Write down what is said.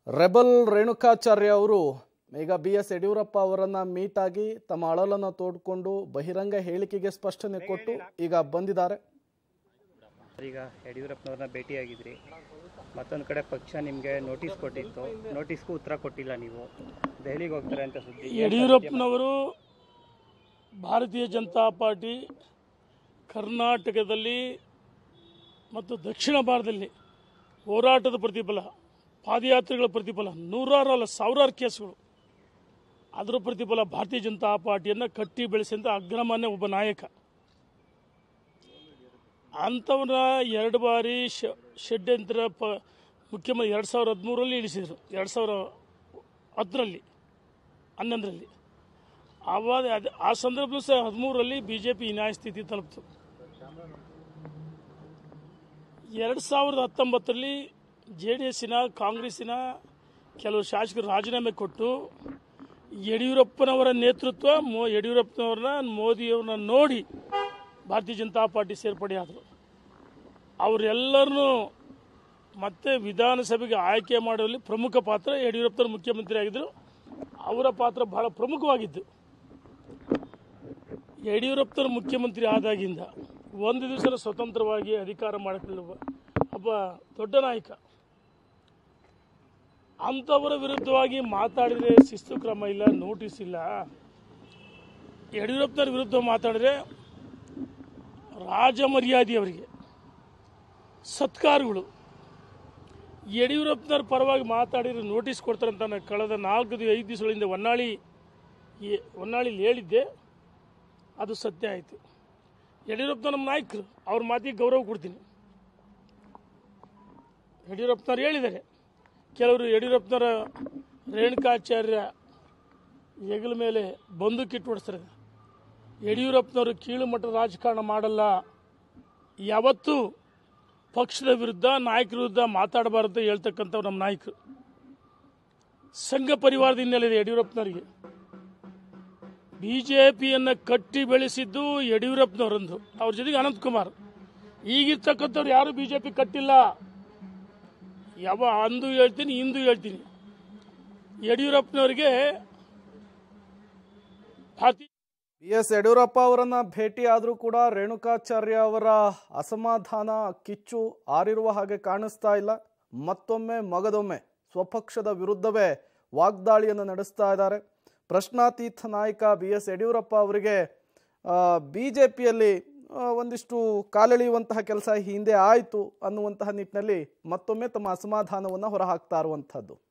rebel Renukacharya ಅವರು ಈಗ B S Yediyurappa ಅವರನ್ನ ಮೀಟ್ ಆಗಿ ತಮ್ಮ ಅಳಲನ್ನು ತೋಡ್ಕೊಂಡು ಬಹಿರಂಗ ಹೇಳಿಕೆಗೆ ಸ್ಪಷ್ಟನೆ ಕೊಟ್ಟು ಈಗ ಬಂದಿದ್ದಾರೆ ಈಗ ಯಡಿಯೂರಪ್ಪನವ್ರನ್ನ ಭೇಟಿಯಾಗಿದ್ರಿ ಮತ್ತೊಂದು ಕಡೆ ಪಕ್ಷ ನಿಮಗೆ ನೋಟಿಸ್ ಕೊಟ್ಟಿತ್ತು ನೋಟಿಸ್ಗೂ ಉತ್ತರ ಕೊಟ್ಟಿಲ್ಲ ನೀವು ದೆಹಲಿಗೆ ಹೋಗ್ತಾರೆ ಅಂತ ಸುದ್ದಿ ಯಡಿಯೂರಪ್ಪನವರು ಭಾರತೀಯ ಜನತಾ ಪಾರ್ಟಿ ಕರ್ನಾಟಕದಲ್ಲಿ ಮತ್ತು ದಕ್ಷಿಣ ಭಾರತದಲ್ಲಿ ಹೋರಾಟದ ಪ್ರತಿಫಲ ಪಾದಯಾತ್ರೆಗಳ ಪ್ರತಿಫಲ ನೂರಾರು ಅಲ್ಲ ಸಾವಿರಾರು ಕೇಸ್ಗಳು ಅದರ ಪ್ರತಿಫಲ ಭಾರತೀಯ ಜನತಾ ಪಾರ್ಟಿಯನ್ನು ಕಟ್ಟಿ ಬೆಳೆಸಿದಂಥ ಅಗ್ರಮಾನ್ಯ ಒಬ್ಬ ನಾಯಕ ಅಂಥವನ್ನ ಎರಡು ಬಾರಿ ಶ ಷಡ್ಯಂತ್ರ ಪ ಮುಖ್ಯಮಂತ್ರಿ ಎರಡು ಸಾವಿರದ ಹದಿಮೂರರಲ್ಲಿ ಇಳಿಸಿದರು ಎರಡು ಸಾವಿರ ಹತ್ತರಲ್ಲಿ ಹನ್ನೊಂದರಲ್ಲಿ ಆವಾಗ ಅದು ಆ ಸಂದರ್ಭದಲ್ಲೂ ಸಹ ಹದಿಮೂರರಲ್ಲಿ ಬಿ ಜೆ ಪಿ ನ್ಯಾಯ ಸ್ಥಿತಿ ತಲುಪಿತು ಎರಡು ಸಾವಿರದ ಹತ್ತೊಂಬತ್ತರಲ್ಲಿ ಜೆ ಡಿ ಎಸ್ಸಿನ ಕಾಂಗ್ರೆಸ್ಸಿನ ಕೆಲವು ಶಾಸಕರು ರಾಜೀನಾಮೆ ಕೊಟ್ಟು ಯಡಿಯೂರಪ್ಪನವರ ನೇತೃತ್ವ ಮೋ ಯಡಿಯೂರಪ್ಪನವ್ರನ್ನ ಮೋದಿಯವ್ರನ್ನ ನೋಡಿ ಭಾರತೀಯ ಜನತಾ ಪಾರ್ಟಿ ಸೇರ್ಪಡೆ ಆದರು ಅವರೆಲ್ಲರನ್ನೂ ಮತ್ತೆ ವಿಧಾನಸಭೆಗೆ ಆಯ್ಕೆ ಮಾಡುವಲ್ಲಿ ಪ್ರಮುಖ ಪಾತ್ರ ಯಡಿಯೂರಪ್ಪನವರು ಮುಖ್ಯಮಂತ್ರಿ ಆಗಿದ್ದರು ಅವರ ಪಾತ್ರ ಬಹಳ ಪ್ರಮುಖವಾಗಿದ್ದು ಯಡಿಯೂರಪ್ಪನವರು ಮುಖ್ಯಮಂತ್ರಿ ಆದಾಗಿಂದ ಒಂದು ದಿವಸ ಸ್ವತಂತ್ರವಾಗಿ ಅಧಿಕಾರ ಮಾಡಿಕೊಳ್ಳುವ ಒಬ್ಬ ದೊಡ್ಡ ನಾಯಕ ಅಂಥವರ ವಿರುದ್ಧವಾಗಿ ಮಾತಾಡಿದರೆ ಶಿಸ್ತು ಕ್ರಮ ಇಲ್ಲ ನೋಟಿಸ್ ಇಲ್ಲ ಯಡಿಯೂರಪ್ಪನವ್ರ ವಿರುದ್ಧ ಮಾತಾಡಿದ್ರೆ ರಾಜ ಮರ್ಯಾದೆ ಅವರಿಗೆ ಸತ್ಕಾರಗಳು ಯಡಿಯೂರಪ್ಪನವ್ರ ಪರವಾಗಿ ಮಾತಾಡಿದ್ರೆ ನೋಟಿಸ್ ಕೊಡ್ತಾರೆ ಅಂತ ನಾನು ಕಳೆದ ನಾಲ್ಕು ದಿವ ಐದು ದಿವಸಗಳಿಂದ ಹೊನ್ನಾಳಿ ಈ- ಹೊನ್ನಾಳಿಲಿ ಹೇಳಿದ್ದೆ ಅದು ಸತ್ಯ ಆಯಿತು ಯಡಿಯೂರಪ್ಪನ ನಮ್ಮ ನಾಯಕರು ಅವ್ರ ಮಾತಿಗೆ ಗೌರವ ಕೊಡ್ತೀನಿ ಯಡಿಯೂರಪ್ಪನವ್ರು ಹೇಳಿದ್ದಾರೆ ಕೆಲವರು ಯಡಿಯೂರಪ್ಪನವರ ರೇಣುಕಾಚಾರ್ಯ ಹೆಗಲ ಮೇಲೆ ಬಂದೂಕಿಟ್ಟು ಹೊಡಿಸ್ತಾರೆ ಯಡಿಯೂರಪ್ಪನವರು ಕೀಳು ಮಟ್ಟದ ರಾಜಕಾರಣ ಮಾಡಲ್ಲ ಯಾವತ್ತೂ ಪಕ್ಷದ ವಿರುದ್ಧ ನಾಯಕರ ವಿರುದ್ಧ ಮಾತಾಡಬಾರ್ದು ಹೇಳ್ತಕ್ಕಂಥವ್ರು ನಮ್ಮ ನಾಯಕರು ಸಂಘ ಪರಿವಾರದ ಹಿನ್ನೆಲೆ ಇದೆ ಯಡಿಯೂರಪ್ಪನವರಿಗೆ ಬಿ ಜೆ ಪಿಯನ್ನು ಕಟ್ಟಿ ಬೆಳೆಸಿದ್ದು ಯಡಿಯೂರಪ್ಪನವರಂದು ಅವ್ರ ಜೊತೆಗೆ ಅನಂತಕುಮಾರ್ ಈಗಿರ್ತಕ್ಕಂಥವ್ರು ಯಾರು ಬಿ ಜೆ ಪಿ ಕಟ್ಟಿಲ್ಲ ಯಾವ ಅಂದು ಹೇಳ್ತೀನಿ ಇಂದು ಹೇಳ್ತೀನಿ ಯಡಿಯೂರಪ್ಪನವರಿಗೆ ಭಾರತೀಯ ಬಿ ಎಸ್ ಯಡಿಯೂರಪ್ಪ ಅವರನ್ನ ಭೇಟಿ ಆದರೂ ಕೂಡ ರೇಣುಕಾಚಾರ್ಯ ಅವರ ಅಸಮಾಧಾನ ಕಿಚ್ಚು ಆರಿರುವ ಹಾಗೆ ಕಾಣಿಸ್ತಾ ಇಲ್ಲ ಮತ್ತೊಮ್ಮೆ ಮಗದೊಮ್ಮೆ ಸ್ವಪಕ್ಷದ ವಿರುದ್ಧವೇ ವಾಗ್ದಾಳಿಯನ್ನು ನಡೆಸ್ತಾ ಇದ್ದಾರೆ ಪ್ರಶ್ನಾತೀತ ನಾಯಕ ಬಿ ಎಸ್ ಯಡಿಯೂರಪ್ಪ ಅವರಿಗೆ ಬಿ ಜೆ ಪಿಯಲ್ಲಿ ಒಂದಿಷ್ಟು ಕಾಲೆಳೆಯುವಂತಹ ಕೆಲಸ ಹಿಂದೆ ಆಯಿತು ಅನ್ನುವಂತಹ ನಿಟ್ಟಿನಲ್ಲಿ ಮತ್ತೊಮ್ಮೆ ತಮ್ಮ ಅಸಮಾಧಾನವನ್ನು ಹೊರಹಾಕ್ತಾ ಇರುವಂಥದ್ದು